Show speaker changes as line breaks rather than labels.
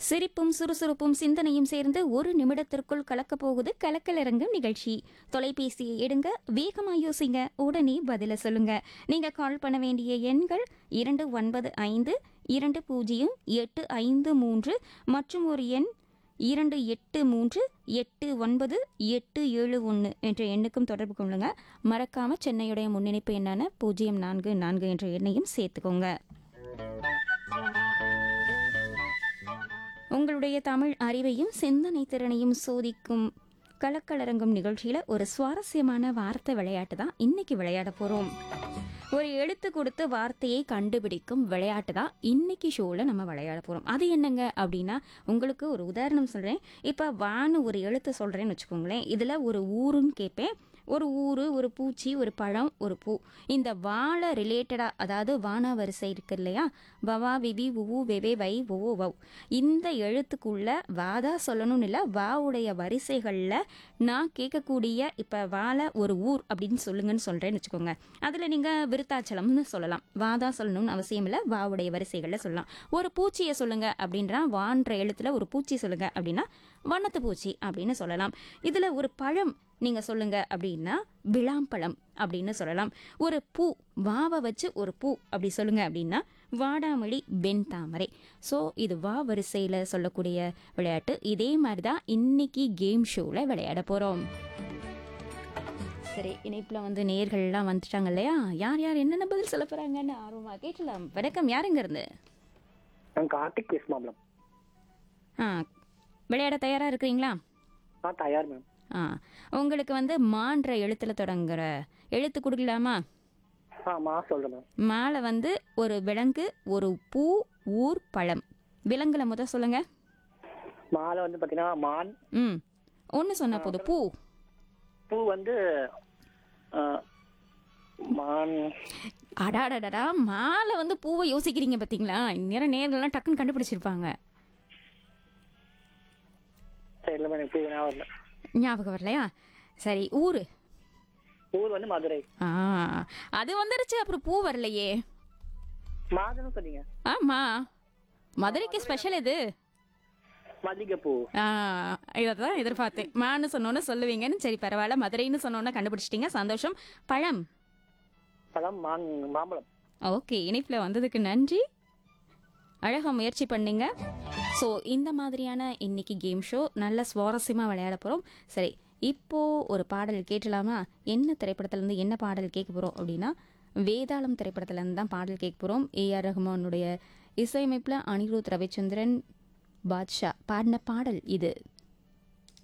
சிரிப்பும் சுறுசுறுப்பும் சிந்தனையும் சேர்ந்து ஒரு நிமிடத்திற்குள் கலக்கப் போகுது கலக்கலரங்கம் நிகழ்ச்சி தொலைபேசியை எடுங்க வேகமா யோசிங்க உடனே பதில சொல்லுங்க நீங்க கால் பண்ண வேண்டிய எண்கள் இரண்டு ஒன்பது ஐந்து இரண்டு பூஜ்ஜியம் எட்டு ஐந்து மூன்று மற்றும் ஒரு எண் இரண்டு எட்டு மூன்று எட்டு ஒன்பது எட்டு ஏழு ஒன்று என்ற எண்ணுக்கும் தொடர்பு கொள்ளுங்க மறக்காம சென்னையுடைய முன்னிணைப்பு எண்ணான பூஜ்ஜியம் நான்கு நான்கு என்ற எண்ணையும் சேர்த்துக்கோங்க உங்களுடைய தமிழ் அறிவையும் சிந்தனை திறனையும் சோதிக்கும் கலக்கலரங்கம் நிகழ்ச்சியில ஒரு சுவாரஸ்யமான வார்த்தை விளையாட்டு தான் இன்னைக்கு விளையாட போறோம் ஒரு எழுத்து கொடுத்து வார்த்தையை கண்டுபிடிக்கும் விளையாட்டு தான் இன்னைக்கு ஷோவில் நம்ம விளையாட போகிறோம் அது என்னங்க அப்படின்னா உங்களுக்கு ஒரு உதாரணம் சொல்கிறேன் இப்போ வான்னு ஒரு எழுத்து சொல்கிறேன்னு வச்சுக்கோங்களேன் இதில் ஒரு ஊருன்னு கேட்பேன் ஒரு ஊர் ஒரு பூச்சி ஒரு பழம் ஒரு பூ இந்த வாழை ரிலேட்டடாக அதாவது வானா வரிசை இருக்கு இல்லையா வவா விவி உவு வெவே வை ஒவோ வவ் இந்த எழுத்துக்குள்ள வாதா சொல்லணும்னு இல்லை வாவுடைய வரிசைகளில் நான் கேட்கக்கூடிய இப்போ வாழை ஒரு ஊர் அப்படின்னு சொல்லுங்கன்னு சொல்கிறேன்னு வச்சுக்கோங்க அதில் நீங்கள் விருத்தாச்சலம்னு சொல்லலாம் வாதா சொல்லணும்னு அவசியம் இல்லை வாவுடைய வரிசைகளில் சொல்லலாம் ஒரு பூச்சியை சொல்லுங்க அப்படின்றா வான்ற எழுத்துல ஒரு பூச்சி சொல்லுங்க அப்படின்னா வண்ணத்து பூச்சி அப்படின்னு சொல்லலாம் இதில் ஒரு பழம் நீங்க சொல்லுங்க அப்படின்னா விளாம்பழம் அப்படின்னு சொல்லலாம் ஒரு பூ வாவை வச்சு ஒரு பூ அப்படி சொல்லுங்க அப்படின்னா வாடாமொழி வெண் தாமரை ஸோ இது வா வரிசையில் சொல்லக்கூடிய விளையாட்டு இதே மாதிரி தான் இன்னைக்கு கேம் ஷோவில் விளையாட போகிறோம் சரி இணைப்பில் வந்து நேர்கள்லாம் வந்துட்டாங்க இல்லையா யார் யார் என்னென்ன பதில் சொல்ல போகிறாங்கன்னு ஆர்வமாக கேட்கலாம் வணக்கம் யாருங்க இருந்து
நான் கார்த்திக் பேச மேம்
ஆ விளையாட தயாராக இருக்கிறீங்களா
ஆ தயார் மேம்
ஆ உங்களுக்கு வந்து மான்ற எழுத்தில் தொடங்குற எழுத்து கொடுக்கலாமா
ஆ மா சொல்கிறேன் மேம்
மாலை வந்து ஒரு விலங்கு ஒரு பூ ஊர் பழம் விலங்குல முத சொல்லுங்க
மாலை வந்து பார்த்தீங்கன்னா மான்
ம் ஒன்று சொன்ன போதும் பூ
பூ வந்து ஆ, மான்
அடாடடடா மாலை வந்து பூவை யோசிக்கிறீங்க பார்த்தீங்களா இந்நேரம் நேர்கள்லாம் டக்குன்னு கண்டுபிடிச்சிருப்பாங்க
சரி இல்லை மேம் எனக்கு பூ ஞாபகம் இல்லை
ஞாபகம் வரலையா சரி ஊரு
ஊர் வந்து மதுரை
ஆ அது வந்துருச்சு அப்புறம் பூ வரலையே
மாதுன்னு சொன்னீங்க
ஆமா மதுரைக்கு ஸ்பெஷல் இது
மல்லிகைப்பூ
ஆ இதை தான் எதிர்பார்த்தேன் மான்னு சொன்னோன்னு சொல்லுவீங்கன்னு சரி பரவாயில்ல மதுரைன்னு சொன்னோன்னே கண்டுபிடிச்சிட்டீங்க சந்தோஷம் பழம்
பழம் மான் மாம்பழம்
ஓகே இணைப்பில் வந்ததுக்கு நன்றி அழகாக முயற்சி பண்ணீங்க ஸோ இந்த மாதிரியான இன்னைக்கு கேம் ஷோ நல்ல சுவாரஸ்யமாக விளையாட போகிறோம் சரி இப்போ ஒரு பாடல் கேட்டலாமா என்ன திரைப்படத்துலேருந்து என்ன பாடல் கேட்க போகிறோம் அப்படின்னா வேதாளம் திரைப்படத்துலேருந்து தான் பாடல் கேட்க போகிறோம் ஏஆர் ரஹ்மானுடைய இசையமைப்பில் அனிருத் ரவிச்சந்திரன் பாட்ஷா பாடின பாடல் இது